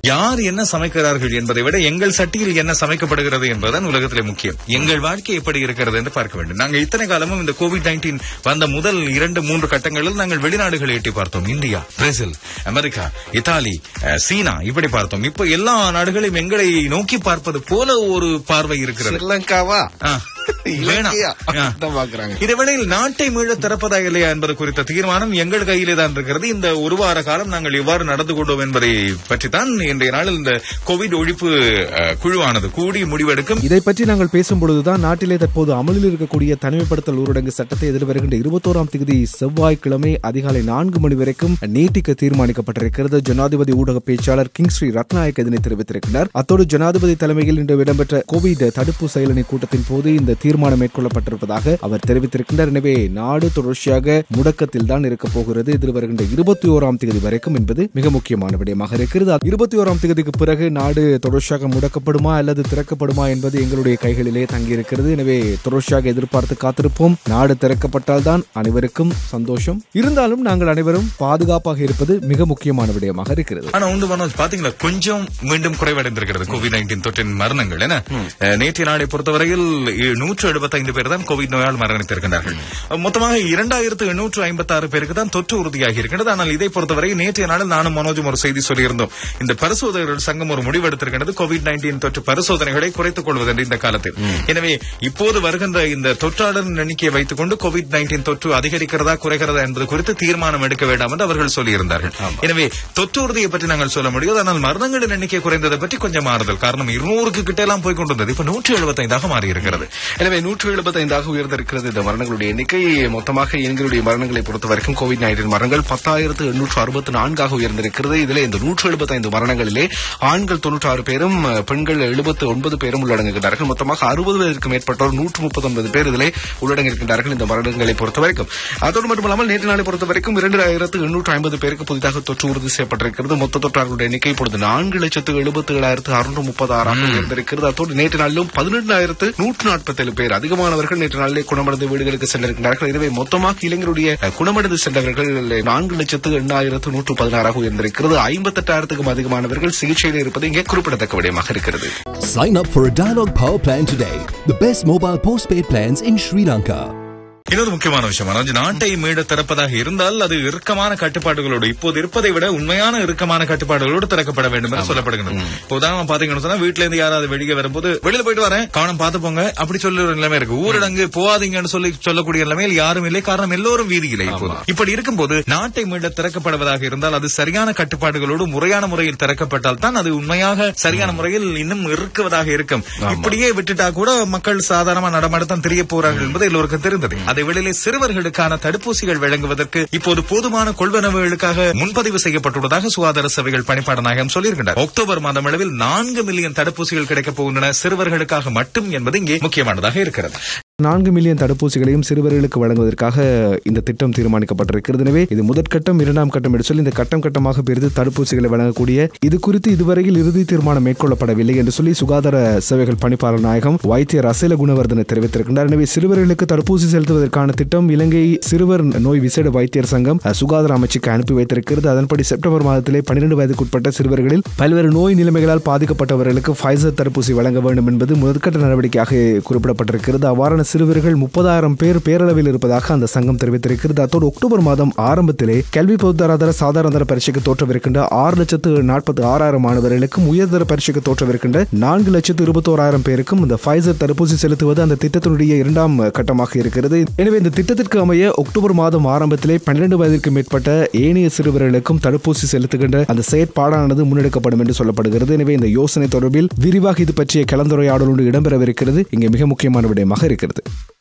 யார் என்ன சமைக்கிறார்கள் என்பதை விட எங்கள் சட்டியில் என்ன சமைக்கப்படுகிறது என்பதுதான் உலகத்திலே முக்கியம் எங்கள் வாழ்க்கை எப்படி இருக்கிறது என்று பார்க்க வேண்டும் நாங்கள் இத்தனை காலமும் இந்த கோவிட் நைன்டீன் வந்த முதல் இரண்டு மூன்று கட்டங்களில் நாங்கள் வெளிநாடுகளை எட்டி பார்த்தோம் இந்தியா பிரேசில் அமெரிக்கா இத்தாலி அஹ், சீனா இப்படி பார்த்தோம் இப்போ எல்லா நாடுகளையும் எங்களை நோக்கி பார்ப்பது போல ஒரு பார்வை இருக்கிறது ஸ்ரீலங்காவா ஆ, வேணாம் இலங்கையா? ஆ. அதான் பாக்குறாங்க இதேவேளையில் நாட்டை மீள திறப்பதா இல்லையா என்பது குறித்த தீர்மானம் எங்கள் கையிலே தான் இருக்கிறது இந்த ஒரு வார காலம் நாங்கள் எவ்வாறு நடந்து கொண்டோம் என்பதை பற்றித்தான் இன்றைய நாளில் இந்த கோவிட் ஒழிப்பு அஹ், குழுவானது கூடி முடிவெடுக்கும் இதை பற்றி நாங்கள் பேசும்பொழுதுதான் நாட்டிலே தற்போது அமலில் இருக்கக்கூடிய தனிமைப்படுத்தல் ஊரடங்கு சட்டத்தை எதிர்வருகின்ற இருபத்தோராம் தேதி செவ்வாய்க்கிழமை அதிகாலை நான்கு மணி வரைக்கும் நீட்டிக்க தீர்மானிக்கப்பட்டிருக்கிறது ஜனாதிபதி ஊடக பேச்சாளர் கிங்ஸ்ரீ ரத்நாயக் இதனை தெரிவித்திருக்கிறார் அத்தோடு ஜனாதிபதி தலைமையில் இன்று இடம்பெற்ற கோவிட் தடுப்பு செயலணி கூட்டத்தின் போது இந்த தீர்மானம் மேற்கொள்ளப்பட்டிருப்பதாக அவர் தெரிவித்திருக்கின்றார் எனவே நாடு தொடர்ச்சியாக முடக்கத்தில் தான் இருக்க போகிறது எதிர்வருகின்ற இருபத்தி ஓராம் தேதி வரைக்கும் என்பது மிக முக்கியமான விடயமாக இருக்கிறது இருபத்தி ஓராம் தேதிக்கு பிறகு நாடு தொடர்ச்சியாக முடக்கப்படுமா அல்லது திறக்கப்படுமா என்பது எங்களுடைய கைகளிலே தங்கியிருக்கிறது எனவே தொடர்ச்சியாக எதிர்பார்த்து காத்திருப்போம் நாடு திறக்கப்பட்டால் தான் அனைவருக்கும் சந்தோஷம் இருந்தாலும் நாங்கள் அனைவரும் பாதுகாப்பாக இருப்பது மிக முக்கியமான விடயமாக இருக்கிறது ஆனா உண்டு மனோஜ் பாத்தீங்களா கொஞ்சம் மீண்டும் குறைவடைந்திருக்கிறது கோவிட் நைன்டீன் தொற்றின் மரணங்கள் என அஹ், நேற்றைய நாளை பொறுத்தவரையில் நூற்று எழுபத்தைந்து பேர் தான் கோவிட் நோயால் மரணித்திருக்கிறார்கள் அஹ், மொத்தமாக இரண்டாயிரத்து எண்ணூற்று ஐம்பத்தி ஆறு பேருக்கு தான் தொற்று உறுதியாகி இருக்கின்றது ஆனால் இதை பொறுத்தவரை நேற்றைய நாளில் நானும் மனோஜும் ஒரு செய்தி சொல்லியிருந்தோம் இந்த பரிசோதகர்கள் சங்கம் ஒரு முடிவெடுத்திருக்கிறது கோவிட் நைன்டீன் தொற்று பரிசோதனைகளை குறைத்துக் கொள்வதென்று இந்த காலத்தில் எனவே இப்போது வருகின்ற இந்த தொற்றாளர் எண்ணிக்கையை வைத்துக் கொண்டு கோவிட் நைன்டீன் தொற்று அதிகரிக்கிறதா குறைகிறதா என்பது குறித்து தீர்மானம் எடுக்க வேண்டாம் என்று அவர்கள் சொல்லியிருந்தார்கள் எனவே தொற்று உறுதியை பற்றி நாங்கள் சொல்ல முடியாது ஆனால் மரணங்களின் எண்ணிக்கை குறைந்ததை பற்றி கொஞ்சம் மாறுதல் காரணம் இருநூறுக்கு கிட்ட எல்லாம் போய் கொண்டிருந்தது இப்ப நூற்றி எழுபத்தைந்தாக மாறி இருக்கிறது எனவே நூற்று எழுபத்தைந்தாக உயர்ந்திருக்கிறது இந்த மரணங்களுடைய எண்ணிக்கை மொத்தமாக எண்களுடைய மரணங்களை பொறுத்த வரைக்கும் கோவிட் நைன்டீன் மரணங்கள் பத்தாயிரத்து எண்ணூற்று அறுபத்தி நான்காக உயர்ந்திருக்கிறது இதில் இந்த நூற்று எழுபத்தைந்து மரணங்களிலே ஆண்கள் தொன்னூற்றாறு பேரும் பெண்கள் எழுபத்து ஒன்பது பேரும் உள்ளடங்குகிறார்கள் மொத்தமாக அறுபதுக்கும் மேற்பட்டோர் நூற்று முப்பத்தி ஒன்பது பேர் இதிலே உள்ளடங்கியிருக்கின்றார்கள் இந்த மரணங்களை பொறுத்த வரைக்கும் அதோடு மட்டுமல்லாமல் நேற்று நாளை பொறுத்த வரைக்கும் இரண்டாயிரத்து எண்ணூற்று ஐம்பது பேருக்கு புதிதாக தொற்று உறுதி செய்யப்பட்டிருக்கிறது மொத்த தொற்றாளர்களுடைய எண்ணிக்கை இப்பொழுது நான்கு லட்சத்து எழுபத்தி ஏழாயிரத்து அறுநூற்று முப்பது ஆறாக உயர்ந்திருக்கிறது அத்தோடு நேற்று நாளிலும் பதினெட்டாயிரத்து நூற்று நாற்பத்தேழு பேர் அதிகமானவர்கள் நேற்று நாளிலே குணமடைந்து வீடுகளுக்கு சென்றிருக்கிறார்கள் எனவே மொத்தமாக இளைஞருடைய அஹ், குணமடைந்து சென்றவர்கள் நான்கு லட்சத்து எண்ணாயிரத்து நூற்று பதினாறாக உயர்ந்திருக்கிறது ஐம்பத்தெட்டாயிரத்துக்கும் அதிகமானவர்கள் சிகிச்சையில் இருப்பது இங்கே குறிப்பிடத்தக்க விடயமாக இருக்கிறது Sign up for a Dialog Power plan today. The best mobile postpaid plans in Sri Lanka. இன்னொரு முக்கியமான விஷயம் மனோஜ் நாட்டை மீட திறப்பதாக இருந்தால் அது இறுக்கமான கட்டுப்பாடுகளோடு இப்போது இருப்பதை விட உண்மையான இறுக்கமான கட்டுப்பாடுகளோடு திறக்கப்பட வேண்டும் என்று சொல்லப்படுகிறது இப்போ உதாரணமா பாத்தீங்கன்னு சொன்னா வீட்டுல இருந்து யாராவது வெளியே வரும்போது வெளியில போயிட்டு வரேன் கவனம் பார்த்து போங்க அப்படி சொல்லி ஒரு நிலைமை இருக்கு ஊரடங்கு போகாதீங்கன்னு சொல்லி சொல்லக்கூடிய நிலைமையில் யாரும் இல்லை காரணம் எல்லோரும் வீதியிலே இப்போது இப்படி இருக்கும்போது நாட்டை மீட திறக்கப்படுவதாக இருந்தால் அது சரியான கட்டுப்பாடுகளோடு முறையான முறையில் திறக்கப்பட்டால் தான் அது உண்மையாக சரியான முறையில் இன்னும் இருக்குவதாக இருக்கும் இப்படியே விட்டுட்டா கூட மக்கள் சாதாரணமா நடமாடத்தான் தெரிய போறார்கள் என்பது எல்லோருக்கும் தெரிந்தது அதை வெளியிலே சிறுவர்களுக்கான தடுப்பூசிகள் வழங்குவதற்கு இப்போது போதுமான கொள்வனவுகளுக்காக முன்பதிவு செய்யப்பட்டுள்ளதாக சுகாதார சேவைகள் பணிப்பாளர் நாயகம் சொல்லியிருக்கின்றார் அக்டோபர் மாதம் அளவில் நான்கு மில்லியன் தடுப்பூசிகள் கிடைக்கப் போகின்றன சிறுவர்களுக்காக மட்டும் என்பது இங்கே முக்கியமானதாக இருக்கிறது நான்கு மில்லியன் தடுப்பூசிகளையும் சிறுவர்களுக்கு வழங்குவதற்காக இந்த திட்டம் தீர்மானிக்கப்பட்டிருக்கிறது எனவே இது முதற்கட்டம் இரண்டாம் கட்டம் என்று சொல்லி இந்த கட்டம் கட்டமாக பிரித்து தடுப்பூசிகளை வழங்கக்கூடிய இது குறித்து இதுவரையில் இறுதி தீர்மானம் மேற்கொள்ளப்படவில்லை என்று சொல்லி சுகாதார சேவைகள் பணிப்பாளர் நாயகம் வைத்தியர் அசேல குணவர்தன தெரிவித்திருக்கின்றார் எனவே சிறுவர்களுக்கு தடுப்பூசி செலுத்துவதற்கான திட்டம் இலங்கை சிறுவர் நோய் விசேட வைத்தியர் சங்கம் அஹ், சுகாதார அமைச்சுக்கு அனுப்பி வைத்திருக்கிறது அதன்படி செப்டம்பர் மாதத்திலே பன்னிரண்டு வயதுக்குட்பட்ட சிறுவர்களில் பல்வேறு நோய் நிலைமைகளால் பாதிக்கப்பட்டவர்களுக்கு ஃபைசர் தடுப்பூசி வழங்க வேண்டும் என்பது முதற்கட்ட நடவடிக்கையாக குறிப்பிடப்பட்டிருக்கிறது அவ்வாறான சிறுவர்கள் முப்பதாயிரம் பேர் பேரளவில் இருப்பதாக அந்த சங்கம் தெரிவித்திருக்கிறது அத்தோடு அக்டோபர் மாதம் ஆரம்பத்திலே கல்வி பொதுத்தராதர சாதாரண பரீட்சைக்கு தோற்றவிருக்கின்ற ஆறு லட்சத்து நாற்பத்தி ஆறாயிரம் மாணவர்களுக்கும் உயர்தர பரீட்சைக்கு தோற்றவிருக்கின்ற நான்கு லட்சத்து இருபத்தோராயிரம் பேருக்கும் இந்த ஃபைசர் தடுப்பூசி செலுத்துவது அந்த திட்டத்தினுடைய இரண்டாம் கட்டமாக இருக்கிறது எனவே இந்த திட்டத்திற்கு அமைய அக்டோபர் மாதம் ஆரம்பத்திலே பன்னிரண்டு வயதிற்கு மேற்பட்ட ஏனைய சிறுவர்களுக்கும் தடுப்பூசி செலுத்துகின்ற அந்த செயற்பாடானது முன்னெடுக்கப்படும் என்று சொல்லப்படுகிறது எனவே இந்த யோசனை தொடர்பில் விரிவாக இது பற்றிய கலந்துரையாடல் ஒன்று இடம்பெறவிருக்கிறது இங்கே மிக முக்கியமான விடயமாக இருக்கிறது